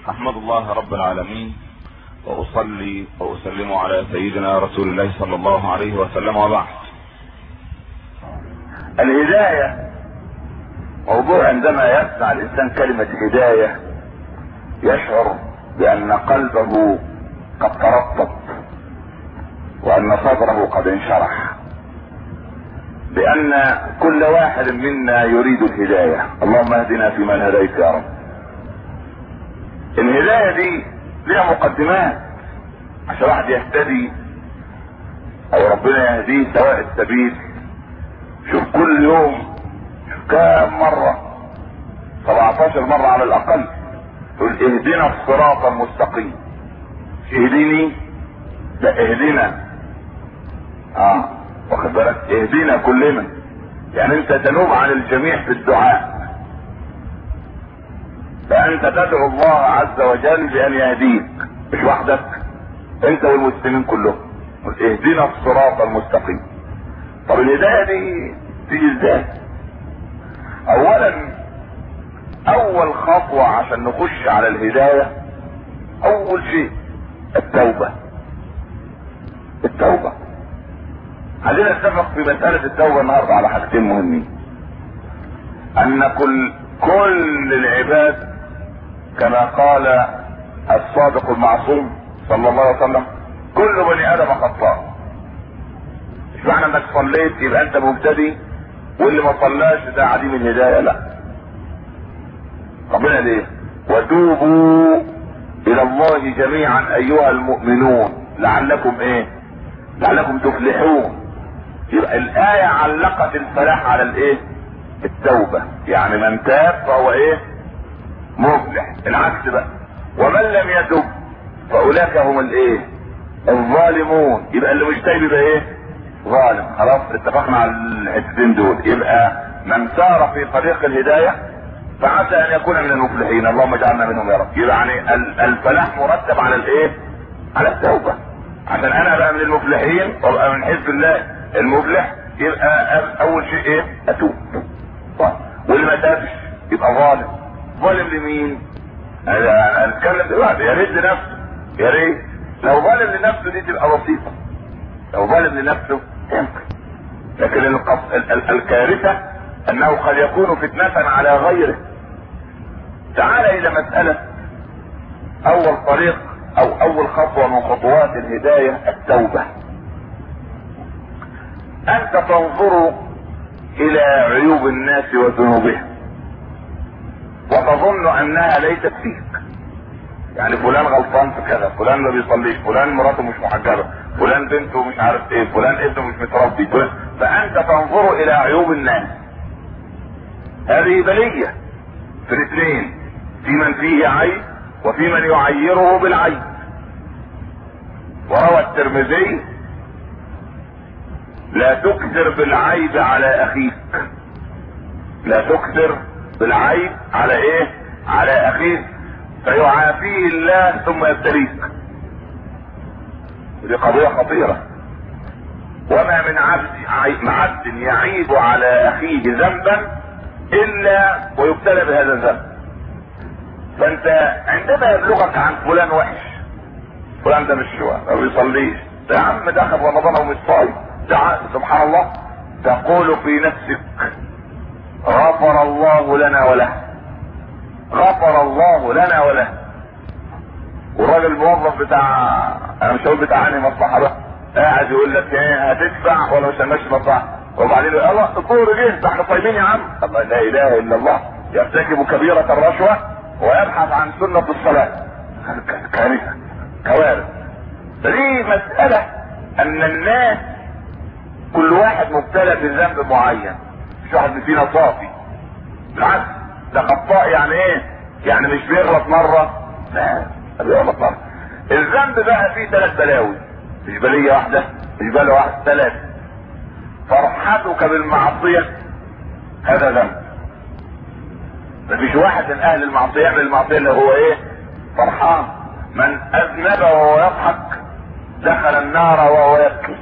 احمد الله رب العالمين واصلي واسلم على سيدنا رسول الله صلى الله عليه وسلم وبعد الهداية موضوع عندما يسمع الانسان كلمة هداية يشعر بان قلبه قد ترطب وان صدره قد انشرح بان كل واحد منا يريد الهداية اللهم اهدنا فيمن هديت يا رب الهداية دي لها مقدمات عشان واحد يهتدي او ربنا يهديه سواء السبيل شوف كل يوم شوف كام مرة 17 مرة على الاقل تقول اهدنا الصراط المستقيم مش اهديني لا اهدنا اه واخد بالك اهدنا كلنا يعني انت تنوب عن الجميع في الدعاء فانت تدعو الله عز وجل بان يهديك مش وحدك انت والمسلمين كلهم اهدنا الصراط المستقيم طب الهدايه دي تيجي ازاي اولا اول خطوه عشان نخش على الهدايه اول شيء التوبه التوبه عايزين نتفق في مساله التوبه النهارده على حاجتين مهمين ان كل كل العباد كما قال الصادق المعصوم صلى الله عليه وسلم كل بني ادم خطاء مش معنى انك صليت يبقى انت مبتدي واللي ما صلاش ده عديم الهدايه لا ربنا ليه وتوبوا الى الله جميعا ايها المؤمنون لعلكم ايه لعلكم تفلحون يبقى الايه علقت الفلاح على الايه التوبه يعني من تاب فهو ايه مفلح العكس بقى ومن لم يتب فاولئك هم الايه الظالمون يبقى اللي مش تايب يبقى ايه ظالم خلاص اتفقنا على الحتتين دول يبقى من سار في طريق الهدايه فعسى ان يكون من المفلحين اللهم اجعلنا منهم يا رب يبقى يعني الفلاح مرتب على الايه على التوبه عشان انا ابقى من المفلحين وابقى من حزب الله المفلح يبقى اول شيء ايه اتوب واللي ما تابش يبقى ظالم ظالم لمين؟ انا اتكلم دلوقتي يا ريت لنفسه يا ريت لو ظالم لنفسه دي تبقى بسيطه لو ظالم لنفسه يمكن لكن القص... ال... ال... الكارثه انه قد يكون فتنه على غيره تعال الى مساله اول طريق او اول خطوه من خطوات الهدايه التوبه انت تنظر الى عيوب الناس وذنوبهم وتظن انها ليست فيك يعني فلان غلطان في كذا فلان ما بيصليش فلان مراته مش محجبه فلان بنته مش عارف ايه فلان ابنه مش متربي فلان فانت تنظر الى عيوب الناس هذه بليه في الاثنين في من فيه عيب وفي من يعيره بالعيب وروى الترمذي لا تكثر بالعيب على اخيك لا تكثر بالعيب على ايه على اخيك فيعافيه الله ثم يبتليك دي قضية خطيرة وما من عبد عبد يعيب على اخيه ذنبا الا ويبتلى بهذا الذنب فانت عندما يبلغك عن فلان وحش فلان ده مش ما بيصليش ده يا عم دخل رمضان ومش صايم سبحان الله تقول في نفسك غفر الله لنا وله غفر الله لنا وله والراجل الموظف بتاع انا مش هقول بتاع انهي مصلحه بقى قاعد يقول لك ايه هتدفع ولا مش هنمشي مصلحه وبعدين يقول الله الدكتور جه ده احنا صايمين يا عم الله لا اله الا الله يرتكب كبيره الرشوه ويبحث عن سنه الصلاه كارثه كوارث فدي مساله ان الناس كل واحد مبتلى بذنب معين مش واحد فينا صافي بالعكس ده خطاء يعني ايه يعني مش بيغلط مرة لا بيغلط مرة الذنب بقى فيه ثلاث بلاوي مش بلية واحدة مش بلاوي واحدة ثلاث فرحتك بالمعصية هذا ذنب مفيش واحد من اهل المعصية يعمل المعصية اللي هو ايه فرحان من اذنب وهو يضحك دخل النار وهو يبكي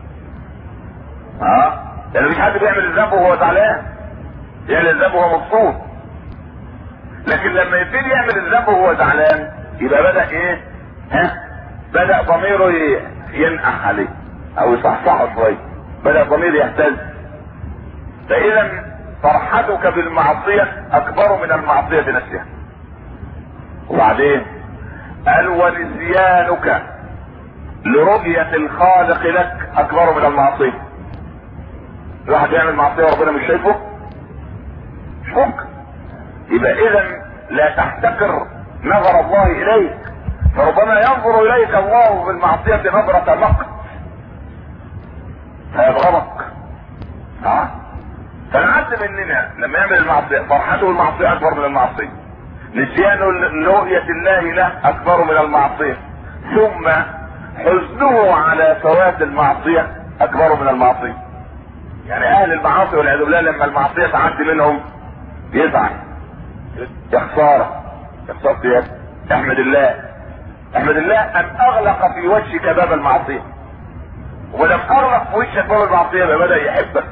ها يعني مفيش حد بيعمل الذنب وهو زعلان يعمل الذنب وهو مبسوط لكن لما يبتدي يعمل الذنب وهو زعلان يبقى بدا ايه ها بدا ضميره ينقح عليه او يصحصحه شويه بدا ضميره يهتز فاذا فرحتك بالمعصيه اكبر من المعصيه نفسها وبعدين قال ونسيانك لرؤية الخالق لك اكبر من المعصية الواحد يعمل معصية وربنا مش شايفه مش ممكن يبقى اذا لا تحتقر نظر الله اليك فربما ينظر اليك الله بالمعصية نظرة مقت فيبغضك ها فالعبد مننا لما يعمل المعصية فرحته بالمعصية اكبر من المعصية نسيان رؤية الله له اكبر من المعصية ثم حزنه على فوات المعصية اكبر من المعصية يعني اهل المعاصي والعياذ بالله لما المعصية تعدي منهم يزعل يا خسارة يا خسارة يا احمد الله احمد الله ان اغلق في وجهك باب المعصية ولم اغلق في وجهك باب المعصية بدا يحبك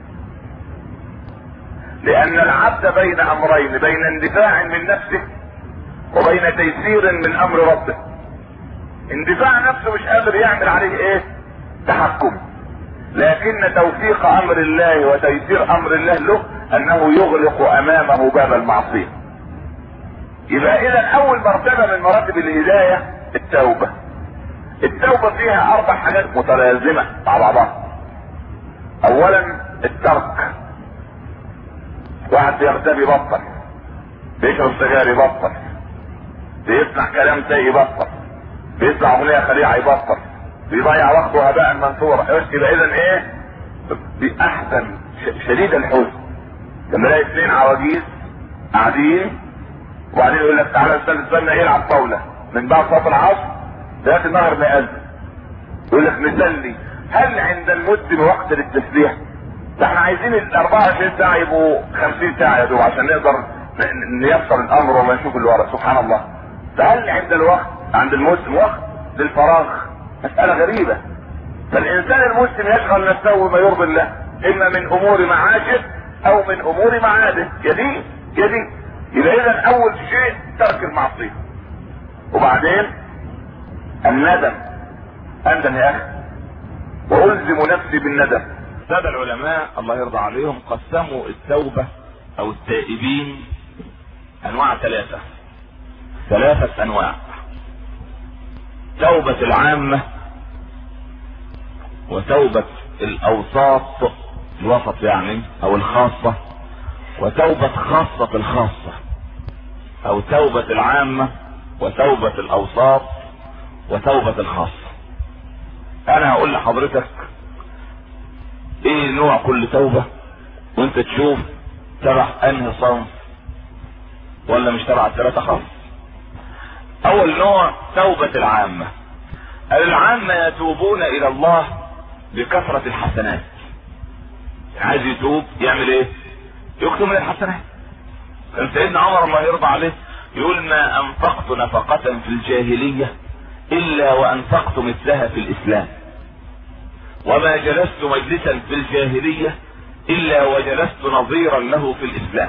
لان العبد بين امرين بين اندفاع من نفسه وبين تيسير من امر ربه اندفاع نفسه مش قادر يعمل عليه ايه تحكم لكن توفيق امر الله وتيسير امر الله له انه يغلق امامه باب المعصية يبقى اذا اول مرتبة من مراتب الهداية التوبة التوبة فيها اربع حاجات متلازمة مع بعضها اولا الترك واحد بيغتاب يبطل بيشرب سجاير يبطل بيسمع كلام سيء يبطل بيسمع اغنية خليعة يبطل بيضيع وقته هباء منثورا يبقى اذا ايه باحسن شديد الحزن لما الاقي اثنين عواجيز قاعدين وبعدين يقول لك تعالى استنى استنى يلعب طاولة من بعد صلاة العصر لغاية النهر ما يأذن يقول لك نسلي هل عند المسلم وقت للتسليح؟ ده احنا عايزين ال 24 ساعة يبقوا 50 ساعة يا دوب عشان نقدر نيسر الامر وما نشوف اللي ورا سبحان الله. فهل عند الوقت عند المسلم وقت للفراغ؟ مسألة غريبة. فالإنسان المسلم يشغل نفسه بما يرضي الله إما من أمور معاشه أو من أمور معاده يدين يدين يبقى إذا أول شيء ترك المعصية. وبعدين الندم أندم يا أخي وألزم نفسي بالندم سادة العلماء الله يرضى عليهم قسموا التوبة او التائبين انواع ثلاثة ثلاثة انواع توبة العامة وتوبة الاوساط الوسط يعني او الخاصة وتوبة خاصة الخاصة او توبة العامة وتوبة الاوساط وتوبة الخاصة انا هقول لحضرتك ايه نوع كل توبة وانت تشوف تبع انهي صنف ولا مش تبع الثلاثة خالص اول نوع توبة العامة العامة يتوبون الى الله بكثرة الحسنات عايز يتوب يعمل ايه يكتب من الحسنات كان سيدنا عمر الله يرضى عليه يقول ما انفقت نفقة في الجاهلية الا وانفقت مثلها في الاسلام وما جلست مجلسا في الجاهلية الا وجلست نظيرا له في الاسلام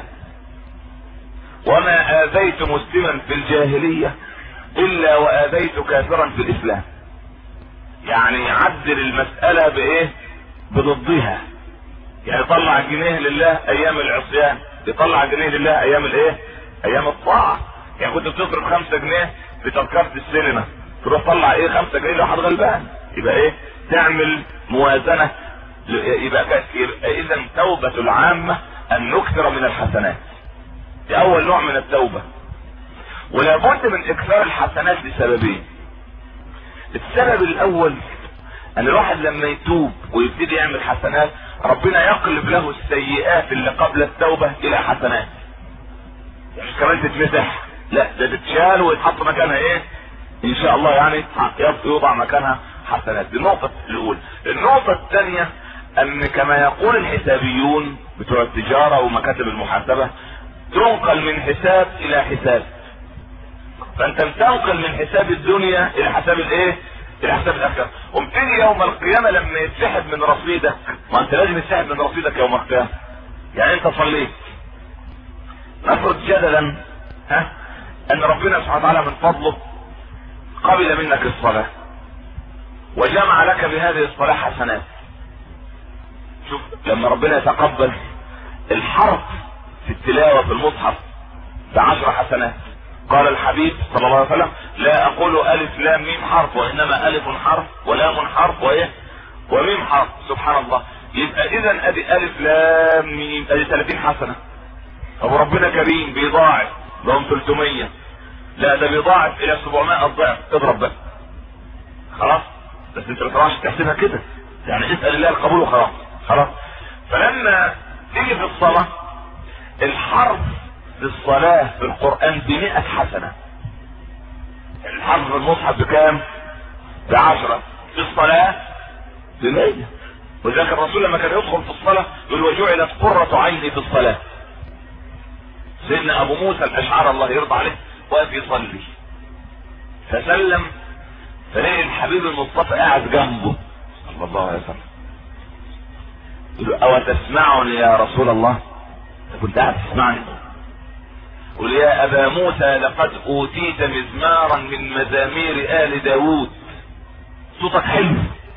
وما اذيت مسلما في الجاهلية الا واذيت كافرا في الاسلام يعني يعدل المسألة بايه بضدها يعني يطلع جنيه لله ايام العصيان يطلع جنيه لله ايام الايه ايام الطاعة يعني كنت بتصرف خمسة جنيه في تذكرة السينما تروح تطلع ايه خمسة جنيه لواحد غلبان يبقى ايه تعمل موازنة يبقى, يبقى اذا توبة العامة ان نكثر من الحسنات دي اول نوع من التوبة ولابد من اكثار الحسنات لسببين السبب الاول ان الواحد لما يتوب ويبتدي يعمل حسنات ربنا يقلب له السيئات اللي قبل التوبة الى حسنات مش كمان تتمسح لا ده تتشال ويتحط مكانها ايه ان شاء الله يعني يوضع مكانها حسنات دي النقطة الاولى النقطة الثانية ان كما يقول الحسابيون بتوع التجارة ومكاتب المحاسبة تنقل من حساب الى حساب فانت بتنقل من حساب الدنيا الى حساب الايه الى حساب الاخره وبتيجي يوم القيامة لما يتسحب من رصيدك ما انت لازم يتسحب من رصيدك يوم القيامة يعني انت صليت نفرض جدلا ها ان ربنا سبحانه وتعالى من فضله قبل منك الصلاة وجمع لك بهذه الصلاة حسنات شوف لما ربنا يتقبل الحرف في التلاوة في المصحف بعشر حسنات قال الحبيب صلى الله عليه وسلم لا اقول الف لام ميم حرف وانما الف حرف ولام حرف وايه وميم حرف سبحان الله يبقى اذا ادي الف لام ميم ادي 30 حسنه طب ربنا كريم بيضاعف لهم 300 لا ده بيضاعف الى 700 الضعف اضرب بقى خلاص بس انت ما تروحش تحسبها كده يعني اسال الله القبول وخلاص خلاص فلما تيجي في الصلاه الحرف في الصلاه في القران ب 100 حسنه الحرف في المصحف بكام؟ بعشرة في الصلاه ب 100 ولذلك الرسول لما كان يدخل في الصلاه يقول وجعلت قره عيني في الصلاه سيدنا ابو موسى الاشعر الله يرضى عليه واقف يصلي فسلم فلاقي الحبيب المصطفى قاعد جنبه صلى الله عليه وسلم يقول له او تسمعني يا رسول الله انت كنت قاعد تسمعني قل يا ابا موسى لقد اوتيت مزمارا من مزامير ال داود صوتك حلو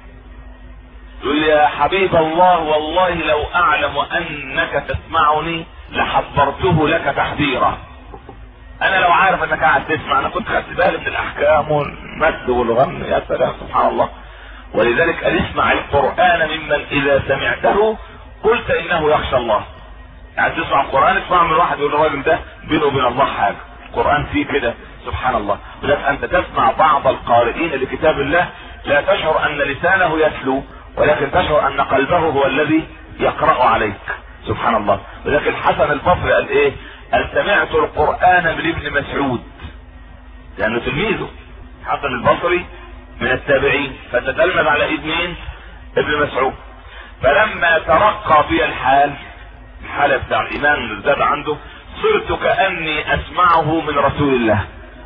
يقول يا حبيب الله والله لو اعلم انك تسمعني لحضرته لك تحذيرا انا لو عارف انك قاعد تسمع انا كنت خدت بالي من الاحكام والمد والغم يا سلام سبحان الله ولذلك قال اسمع القران ممن اذا سمعته قلت انه يخشى الله يعني تسمع القران اسمع من واحد يقول الراجل ده بينه وبين الله حاجه القران فيه كده سبحان الله ولكن انت تسمع بعض القارئين لكتاب الله لا تشعر ان لسانه يتلو ولكن تشعر ان قلبه هو الذي يقرا عليك سبحان الله ولكن الحسن البصري قال ايه قال سمعت القران من ابن مسعود لانه تلميذه حسن البصري من التابعين فتتلمذ على ايد مين ابن مسعود فلما ترقى بي الحال الحالة بتاع الايمان اللي زاد عنده صرت كاني اسمعه من رسول الله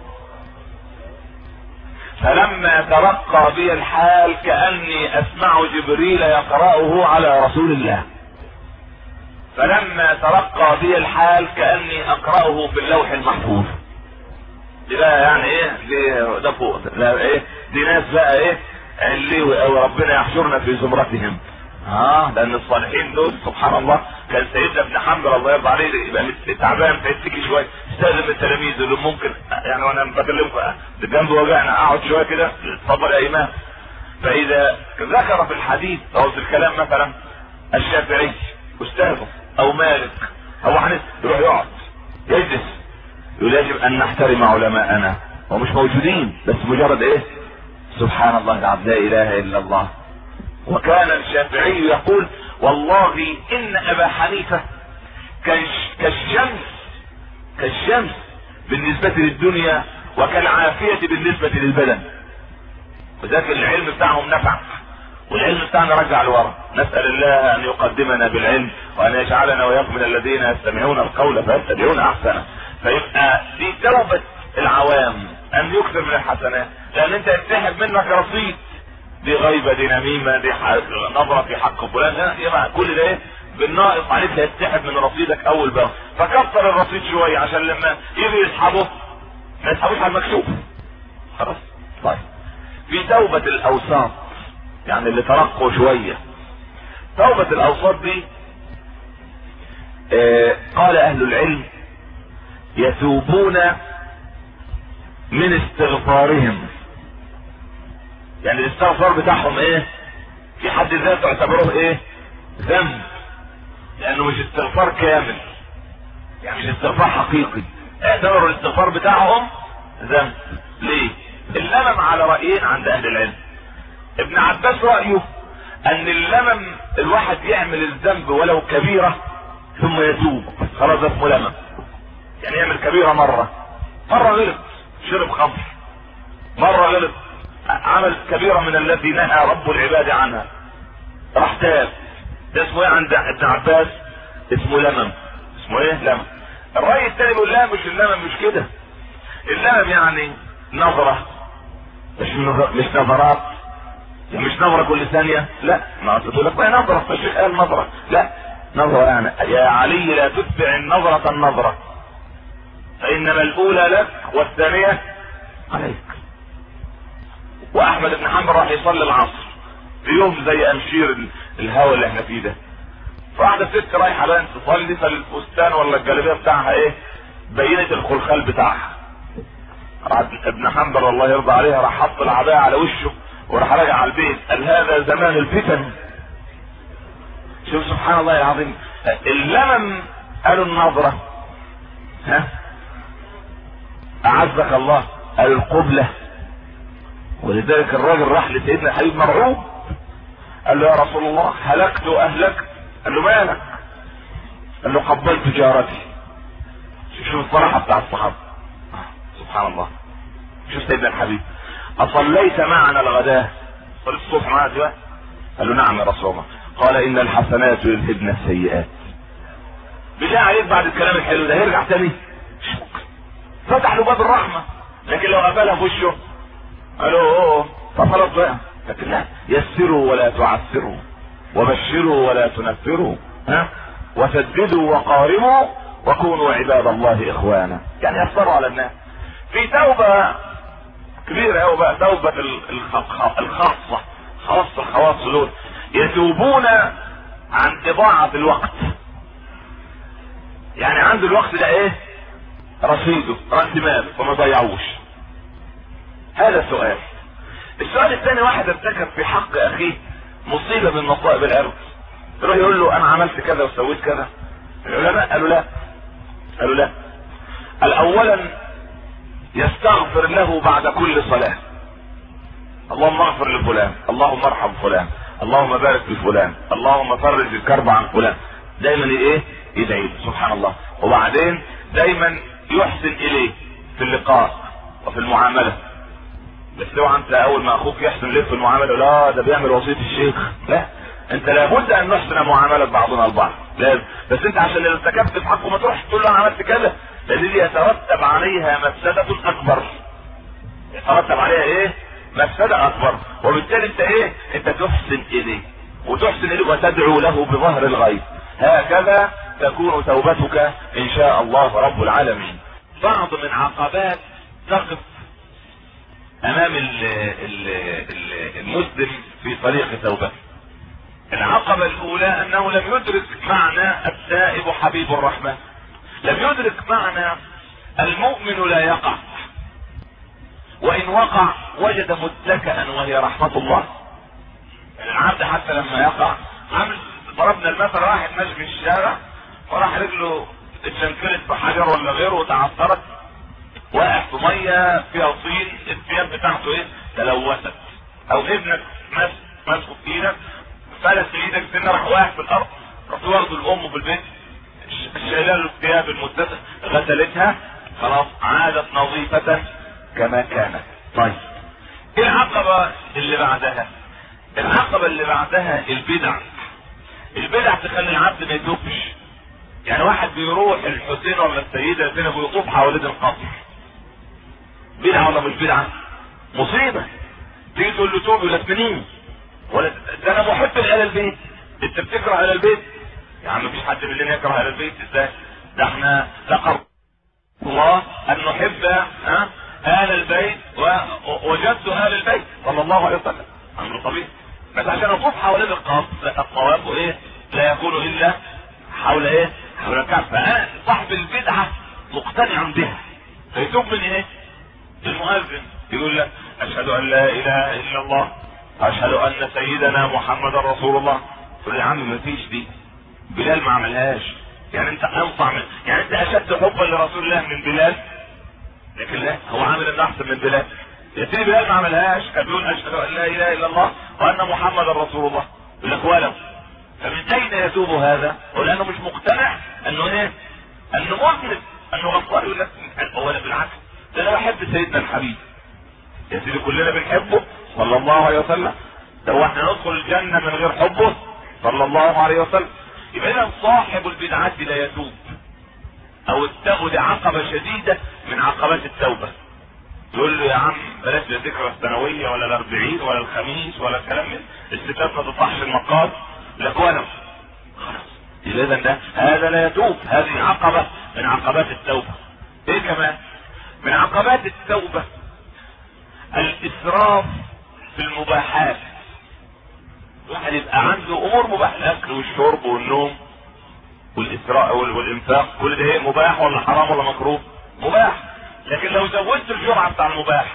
فلما ترقى بي الحال كاني اسمع جبريل يقراه على رسول الله فلما ترقى بي الحال كاني اقراه في اللوح المحفوظ دي بقى يعني ايه دي ده فوق لا ايه دي ناس بقى ايه اللي وربنا يحشرنا في زمرتهم اه لان الصالحين دول سبحان الله كان سيدنا ابن حنبل الله يرضى عليه يبقى تعبان فيتكي شويه استاذن التلاميذ اللي ممكن يعني وانا بكلمكم جنب وجعنا اقعد شويه كده اتفضل يا امام فاذا ذكر في الحديث او في الكلام مثلا الشافعي استاذه او مالك او حنيف يروح يقعد يجلس يقول يجب ان نحترم علماءنا ومش موجودين بس مجرد ايه سبحان الله العظيم لا اله الا الله وكان الشافعي يقول والله ان ابا حنيفة كالشمس كالشمس بالنسبة للدنيا وكالعافية بالنسبة للبدن وذاك العلم بتاعهم نفع والعلم بتاعنا رجع لورا نسأل الله ان يقدمنا بالعلم وان يجعلنا وياكم من الذين يستمعون القول فيتبعون احسنه فيبقى دي توبة العوام ان يكثر من الحسنات لان انت يتسحب منك رصيد دي غيبة دي نميمة دي نظرة في حق فلان يبقى كل ده ايه بالناقص عليك هيتسحب من رصيدك اول باول فكتر الرصيد شوية عشان لما يجي يسحبه ما يسحبوش على المكشوف خلاص طيب في توبة الاوساط يعني اللي ترقوا شوية توبة الاوساط دي آه قال اهل العلم يتوبون من استغفارهم يعني الاستغفار بتاعهم ايه في حد ذاته اعتبروه ايه ذنب لانه مش استغفار كامل يعني مش استغفار حقيقي اعتبروا الاستغفار بتاعهم ذنب ليه اللمم على رأيين عند اهل العلم ابن عباس رأيه ان اللمم الواحد يعمل الذنب ولو كبيرة ثم يتوب خلاص ده اسمه لمم يعني يعمل كبيرة مرة مرة غلط شرب خمر مرة غلط عمل كبيرة من التي نهى رب العباد عنها راح تاب ده اسمه ايه عند ابن عباس اسمه لمم اسمه ايه لمم الرأي الثاني بيقول لا مش اللمم مش كده اللمم يعني نظرة مش مش نظرات يعني مش نظرة كل ثانية لا ما تقول لك ما نظرة فالشيخ قال نظرة لا نظرة يعني يا علي لا تتبع النظرة النظرة فإنما الأولى لك والثانية عليك واحمد بن حنبل راح يصلي العصر في يوم زي امشير الهوا اللي احنا فيه ده فواحدة ست رايحة بقى تصلي فالفستان ولا الجلابية بتاعها ايه بينت الخلخال بتاعها ابن حنبل الله يرضى عليها راح حط العباية على وشه وراح راجع على البيت قال هذا زمان الفتن شوف سبحان الله العظيم اللمم قالوا النظرة ها اعزك الله قال القبلة ولذلك الراجل راح لسيدنا الحبيب مرعوب قال له يا رسول الله هلكت واهلكت قال له مالك قال له قبلت جارتي شوف الصراحة بتاع الصحابة سبحان الله شوف سيدنا الحبيب اصليت معنا الغداء صليت الصبح معنا دلوقتي قال له نعم يا رسول الله قال ان الحسنات يذهبن السيئات بالله عليك بعد الكلام الحلو ده هيرجع تاني فتح له باب الرحمة لكن لو قفلها في وشه قالوا اوه فخلاص بقى لكن لا يسروا ولا تعسروا وبشروا ولا تنفروا ها وسددوا وقاربوا وكونوا عباد الله اخوانا يعني يسروا على الناس في توبة كبيرة قوي بقى توبة الخاصة خاصة الخواص دول يتوبون عن اضاعة الوقت يعني عنده الوقت ده ايه رصيده راس مال وما ضيعوش هذا سؤال السؤال الثاني واحد ارتكب في حق اخيه مصيبه من مصائب الارض يروح يقول له انا عملت كذا وسويت كذا العلماء قالوا لا قالوا لا الاولا يستغفر له بعد كل صلاه اللهم اغفر لفلان اللهم ارحم فلان اللهم بارك لفلان اللهم فرج الكرب عن فلان دايما ايه يدعي سبحان الله وبعدين دايما يحسن اليه في اللقاء وفي المعامله بس لو انت اول ما اخوك يحسن لك في المعامله لا ده بيعمل وصيه الشيخ لا انت لابد ان نحسن معامله بعضنا البعض لازم بس انت عشان لو ارتكبت في حقه ما تروحش تقول له انا عملت كذا لان دي يترتب عليها مفسده اكبر يترتب عليها ايه مفسده اكبر وبالتالي انت ايه انت تحسن اليه وتحسن اليه وتدعو له بظهر الغيب هكذا تكون توبتك ان شاء الله رب العالمين بعض من عقبات تقف امام ال ال ال المسلم في طريق توبته العقبة الاولى انه لم يدرك معنى التائب حبيب الرحمن لم يدرك معنى المؤمن لا يقع وان وقع وجد متكئا وهي رحمة الله يعني العبد حتى لما يقع عمل ضربنا المثل واحد ماشي في الشارع وراح رجله اتشنكلت بحجر ولا غيره وتعثرت واقع في ميه فيها طين الثياب بتاعته ايه تلوثت او ابنك ماسكه في ايدك فلت في ايدك سنه راح واقع في الارض رحت واخده الام في البيت شايله له الثياب المدته غسلتها خلاص عادت نظيفه كما كانت طيب ايه العقبه اللي بعدها العقبه اللي بعدها البدع البدع تخلي العبد ما يتوبش يعني واحد بيروح الحسين ولا السيدة زينب ويطوف حوالين القصر بدعة ولا مش بدعة مصيبة تيجي تقول له توب ولا تمنين ولا ده انا محب لآل البيت انت بتكره آل البيت يا عم مفيش حد مننا يكره آل البيت ازاي ده احنا لقب الله ان نحب ها آل البيت ووجدت آل البيت صلى الله عليه وسلم امر طبيعي بس عشان اطوف حوالين القصر الطواف ايه لا يكون الا حول ايه حول الكعبة فانا صاحب البدعة مقتنع بها فيتوب من ايه المؤذن يقول لك اشهد ان لا اله الا الله اشهد ان سيدنا محمد رسول الله تقول يا عم ما فيش دي بلال ما عملهاش يعني انت انصع من يعني انت اشد حبا لرسول الله من بلال لكن لا هو عامل انه احسن من بلال يا سيدي بلال ما عملهاش كان بيقول اشهد ان لا اله الا الله وان محمد رسول الله يقول لك ولو فمن اين يتوب هذا؟ ولانه مش مقتنع انه ايه؟ انه مذنب انه غفار يقول لك اولا بالعكس ده انا بحب سيدنا الحبيب يا سيدي كلنا بنحبه صلى الله عليه وسلم ده هو احنا ندخل الجنه من غير حبه صلى الله عليه وسلم يبقى اذا صاحب البدعات لا يتوب او اتقوا دي عقبه شديده من عقبات التوبه يقول له يا عم بلاش الذكرى السنويه ولا الاربعين ولا الخميس ولا الكلام من الستات ما تطلعش المقام لك ولو خلاص اذا ده هذا لا يتوب هذه عقبه من عقبات التوبه ايه كمان من عقبات التوبه الاسراف في المباحات الواحد يبقى عنده امور مباح الاكل والشرب والنوم والاسراء والانفاق كل ده ايه مباح ولا حرام ولا مكروه مباح لكن لو زودت الجرعه بتاع المباح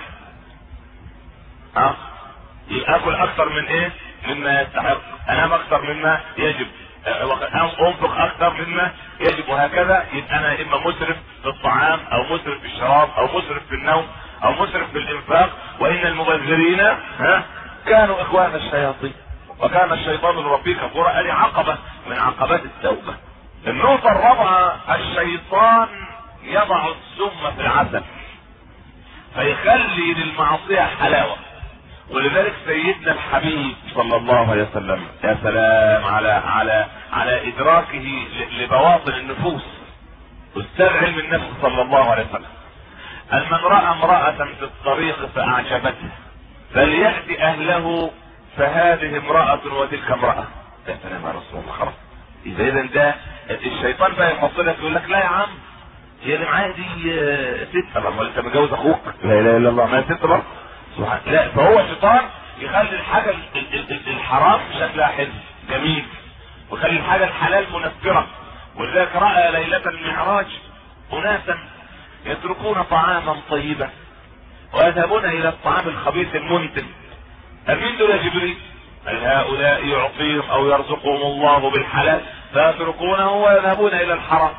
ها يبقى اكل اكثر من ايه مما يستحق انام اكثر مما يجب انفق اكثر مما يجب وهكذا يبقى انا اما مسرف في الطعام او مسرف في الشراب او مسرف في النوم او مسرف في الانفاق وان المبذرين ها كانوا اخوان الشياطين وكان الشيطان لربه كفورا ادي عقبه من عقبات التوبه النقطه الرابعه الشيطان يضع السم في العسل فيخلي للمعصيه حلاوه ولذلك سيدنا الحبيب صلى الله عليه وسلم يا سلام على على على ادراكه لبواطن النفوس استاذ علم النفس صلى الله عليه وسلم ان من راى امراه في الطريق فاعجبته فلياتي اهله فهذه امراه وتلك امراه يا سلام يا رسول الله خلاص اذا اذا ده الشيطان بقى يحط لك يقول لك لا يا عم هي اللي معايا دي ست طب انت متجوز اخوك لا اله الا الله ما ست برضه سبحان لا فهو الشيطان يخلي الحاجة الحرام شكلها حلو جميل ويخلي الحاجة الحلال منفرة ولذلك رأى ليلة المعراج أناسا يتركون طعاما طيبا ويذهبون إلى الطعام الخبيث المنتن مين دول يا جبريل؟ قال هؤلاء يعطيهم أو يرزقهم الله بالحلال فيتركونه ويذهبون إلى الحرام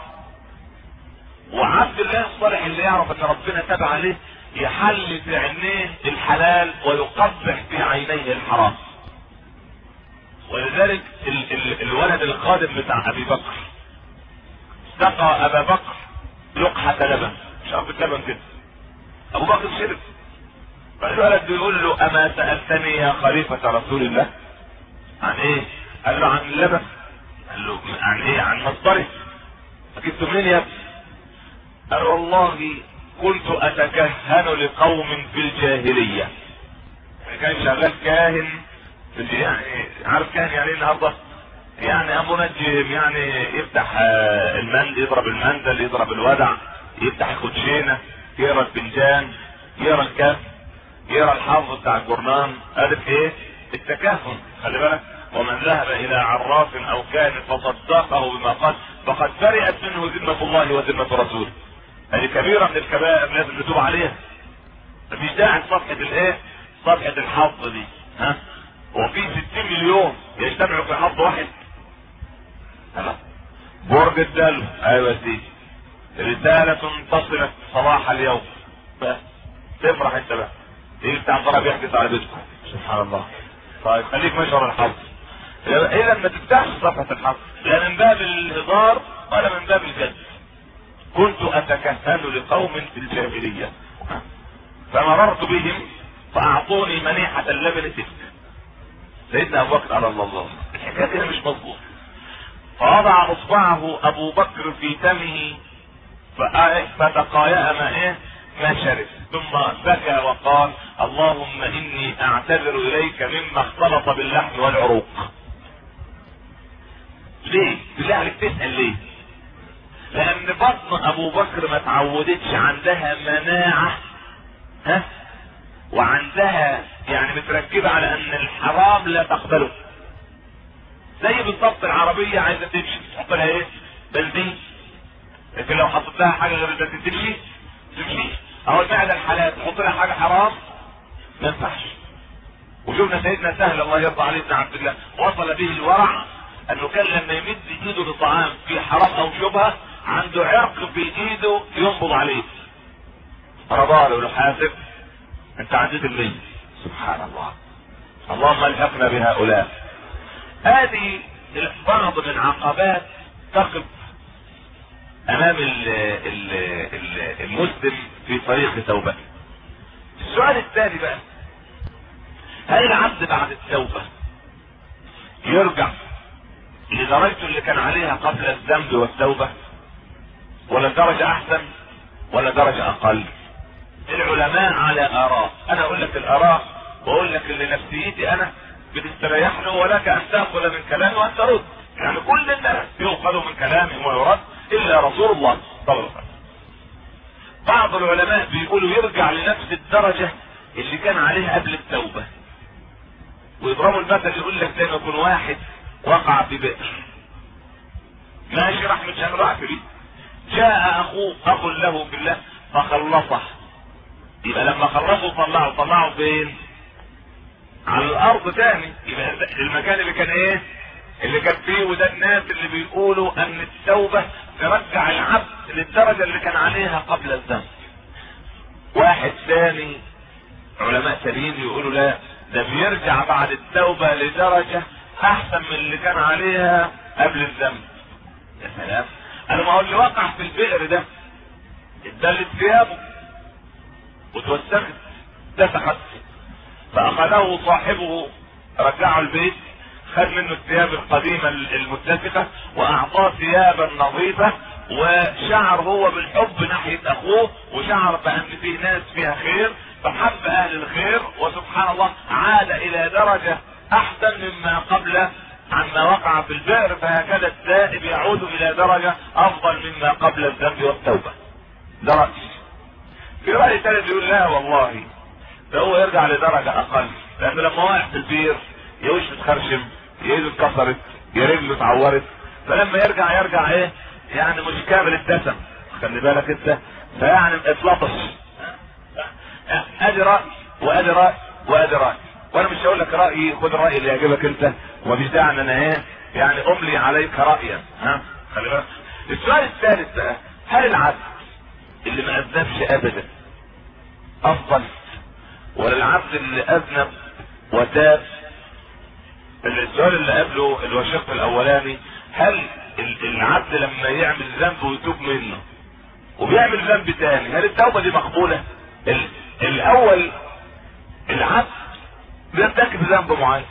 وعبد الله الصالح اللي يعرف ان ربنا تاب عليه يحل في عينيه الحلال ويقبح في عينيه الحرام ولذلك ال ال الولد القادم بتاع ابي بكر سقى ابا بكر لقحة لبن مش عارف لبن كده ابو بكر شرب فالولد بيقول له اما سألتني يا خليفة رسول الله عن ايه قال له عن اللبن قال له عن ايه عن مصدره جبته منين يا ابني قال والله كنت اتكهن لقوم في الجاهلية كان شغال كاهن في يعني عارف كاهن يعني ايه النهارده يعني ابو نجم يعني يفتح المندل يضرب المندل يضرب الودع يفتح الكوتشينه يقرا الفنجان يقرا الكاس يقرا الحافظ بتاع الجرنان عارف ايه التكهن خلي بالك ومن ذهب الى عراف او كان فصدقه بما قال فقد برئت منه ذمه الله وذمه رسوله هذه كبيرة من الكبائر لازم نتوب عليها مفيش داعي صفحة الايه صفحة الحظ دي ها هو في 60 مليون يجتمعوا في حظ واحد ها برج الدلو ايوه يا سيدي رسالة تصلت صباح اليوم بس تفرح انت بقى تيجي بتاع ضرب يحدث على بيتكم سبحان الله طيب خليك مشهور الحظ اذا ما تفتحش صفحة الحظ لا من باب الهزار ولا من باب الجد كنت اتكهن لقوم في الجاهلية فمررت بهم فاعطوني منيحة اللبن تلك سيدنا ابو بكر على الله الحكاية كده مش مظبوط فوضع اصبعه ابو بكر في فمه فتقايأ ما ايه ما شرب ثم بكى وقال اللهم اني اعتذر اليك مما اختلط باللحم والعروق ليه بالله عليك تسأل ليه لان بطن ابو بكر ما تعودتش عندها مناعة ها وعندها يعني متركبة على ان الحرام لا تقبله زي بالضبط العربية عايزة تمشي تحط لها ايه بنزين لكن لو حطيت لها حاجة غير البنزين تمشي تمشي اهو المعدة الحلال تحط لها حاجة حرام ما ينفعش وشوفنا سيدنا سهل الله يرضى عليه ابن عبد الله وصل به الورع انه كان لما يمد ايده لطعام في حرام او شبهه عنده عرق في ايده ينبض عليه رضا له حاسب انت عديت المية سبحان الله اللهم الحقنا بهؤلاء هذه بعض من عقبات تقف امام ال ال ال المسلم في طريق توبته السؤال الثاني بقى هل العبد بعد التوبة يرجع لدرجته اللي كان عليها قبل الذنب والتوبة ولا درجة احسن ولا درجة اقل العلماء على اراء انا اقول لك الاراء واقول لك اللي نفسيتي انا بتستريح له ولك ان تاخذ من كلامي وان ترد يعني كل الناس يؤخذ من كلامهم ويرد الا رسول الله صلى الله عليه وسلم بعض العلماء بيقولوا يرجع لنفس الدرجة اللي كان عليها قبل التوبة ويضربوا المثل يقول لك زي ما يكون واحد وقع في بئر ماشي راح من شان راح فيه جاء اخوه اخ له في الله فخلصه يبقى لما خلصوا طلعوا طلعوا فين على الارض تاني يبقى المكان اللي كان ايه اللي كان فيه وده الناس اللي بيقولوا ان التوبة ترجع العبد للدرجة اللي كان عليها قبل الذنب واحد ثاني علماء تانيين يقولوا لا ده بيرجع بعد التوبة لدرجة احسن من اللي كان عليها قبل الذنب يا سلام انا ما هو اللي وقع في البئر ده اتدلت ثيابه وتوسخت اتسخت فاخذه صاحبه رجعه البيت خد منه الثياب القديمة المتسخة واعطاه ثيابا نظيفة وشعر هو بالحب ناحية اخوه وشعر بان فيه ناس فيها خير فحب اهل الخير وسبحان الله عاد الى درجة احسن مما قبل عما وقع في البئر فهكذا التائب يعود الى درجة افضل مما قبل الذنب والتوبة ده رأي في رأي ثالث يقول لا والله ده هو يرجع لدرجة اقل لانه لما وقع في البير يا وشه اتخرشم يا ايده اتكسرت يا رجله اتعورت فلما يرجع يرجع ايه يعني مش كامل الدسم خلي بالك انت فيعني اتلطش ادي راي وادي راي وادي راي وانا مش هقول لك رايي خد الراي اللي يعجبك انت ومفيش داعي ان انا ايه يعني املي عليك رايا ها خلي بالك السؤال الثالث بقى هل العبد اللي ما اذنبش ابدا افضل ولا العبد اللي اذنب وتاب السؤال اللي قبله اللي هو الشق الاولاني هل العبد لما يعمل ذنب ويتوب منه وبيعمل ذنب تاني هل التوبه دي مقبوله ال- الاول العبد بيرتكب ذنب معين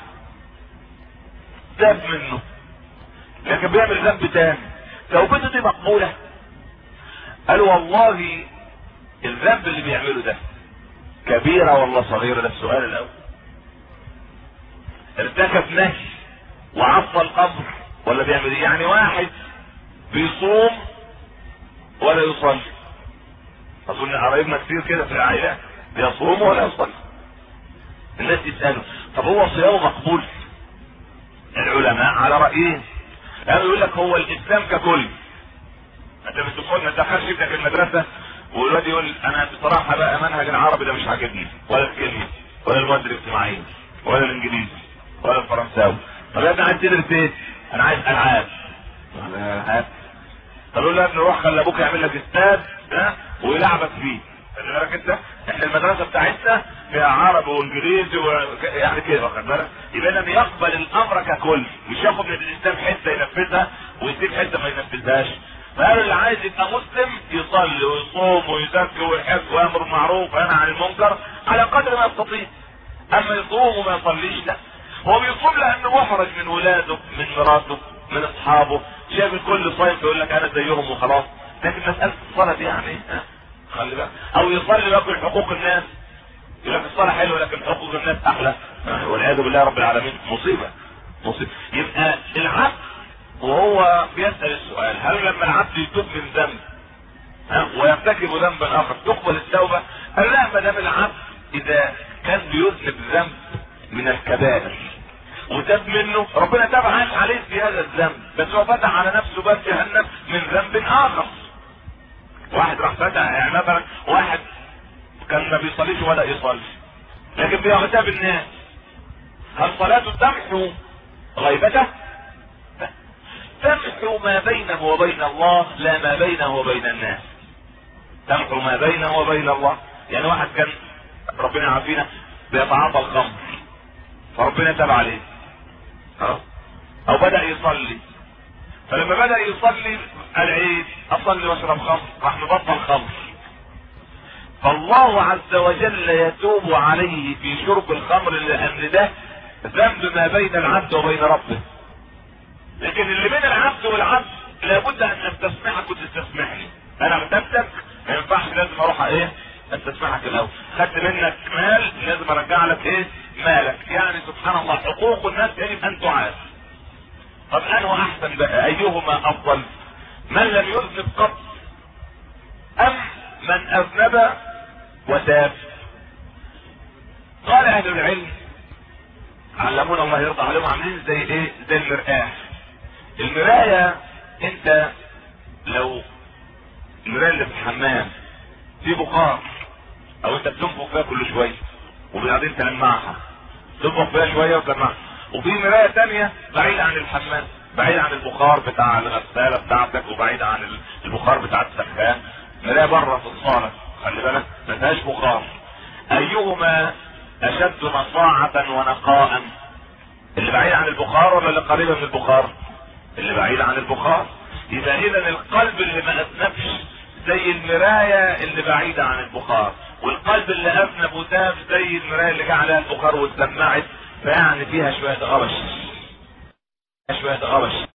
تاب منه لكن بيعمل ذنب تاني توبته دي مقبوله قال والله الذنب اللي بيعمله ده كبيره ولا صغيره ده السؤال الاول ارتكب نهي وعصى الامر ولا بيعمل ايه يعني واحد بيصوم ولا يصلي اظن قرايبنا كتير كده في العائله بيصوموا ولا يصلي الناس يسالوا طب هو صيامه مقبول العلماء على رايين قالوا يقول لك هو الاسلام ككل انت بتدخل ما تدخلش ابنك المدرسه والواد يقول انا بصراحه بقى منهج العربي ده مش عاجبني ولا الكيمياء ولا المواد الاجتماعيه ولا الانجليزي ولا الفرنساوي طب يا ابني عايز تدرس ايه؟ انا عايز العاب العاب طب يقول له يا ابني روح خلي ابوك يعمل لك استاد ها ويلعبك فيه خلي بالك انت احنا المدرسه بتاعتنا فيها عربي وانجليزي و... يعني كده واخد بالك يبقى لم يقبل الامر ككل مش ياخد من الاسلام حته ينفذها ويسيب حته ما ينفذهاش فقالوا اللي عايز يبقى مسلم يصلي ويصوم ويزكي ويحج ويامر بالمعروف وينهى عن المنكر على قدر ما يستطيع اما يصوم وما يصليش لا هو بيصوم لانه محرج من ولاده من مراته من اصحابه شايف الكل صايم يقول لك انا زيهم وخلاص لكن مساله الصلاه دي يعني ها خلي بالك او يصلي وياكل حقوق الناس يقول لك الصلاه حلوه لكن حقوق الناس احلى والعياذ بالله رب العالمين مصيبه مصيبه يبقى العبد وهو بيسال السؤال هل لما العبد يتوب من ذنب ها ويرتكب ذنبا اخر تقبل التوبه؟ قال لا ما دام العبد اذا كان بيذنب ذنب من الكبائر وتاب منه ربنا تاب عاش عليه في هذا الذنب بس هو فتح على نفسه باب جهنم من ذنب اخر واحد راح فتح يعني مثلا واحد كان ما بيصليش ولا يصلي لكن بيغتاب الناس هل صلاته تمحو غيبته؟ لا. تمحو ما بينه وبين الله لا ما بينه وبين الناس تمحو ما بينه وبين الله يعني واحد كان ربنا يعافينا بيتعاطى الخمر فربنا تاب عليه خلاص او بدا يصلي فلما بدا يصلي قال عيد اصلي واشرب خمر راح مبطل خمر فالله عز وجل يتوب عليه في شرب الخمر لان ده ذنب ما بين العبد وبين ربه لكن اللي بين العبد والعبد لابد ان استسمحك وتستسمحني انا اغتبتك ما ينفعش لازم اروح ايه استسمحك الاول خدت منك مال لازم ارجع لك ايه مالك يعني سبحان الله حقوق الناس يجب ان تعاد طب انه احسن بقى ايهما افضل من لم يذنب قط ام من اذنب وتاب قال اهل العلم علمونا الله يرضى عليهم عاملين زي ايه زي المرآة المراية انت لو المراية اللي في الحمام في بخار او انت بتنفخ فيها كل شوية وبعدين تلمعها تنفخ فيها شوية وتلمعها وفي مراية تانية بعيدة عن الحمام بعيد عن البخار بتاع الغسالة بتاعتك وبعيد عن البخار بتاع السخان مراية بره في الصالة خلي بالك ما فيهاش بخار ايهما اشد نصاعة ونقاء اللي بعيد عن البخار ولا اللي قريبة من البخار اللي بعيد عن البخار يبقى اذا القلب اللي ما اذنبش زي المراية اللي بعيدة عن البخار والقلب اللي اذنب وتاب زي المراية اللي جه عليها البخار واتلمعت فيعني فيها شوية غبش شوية غبش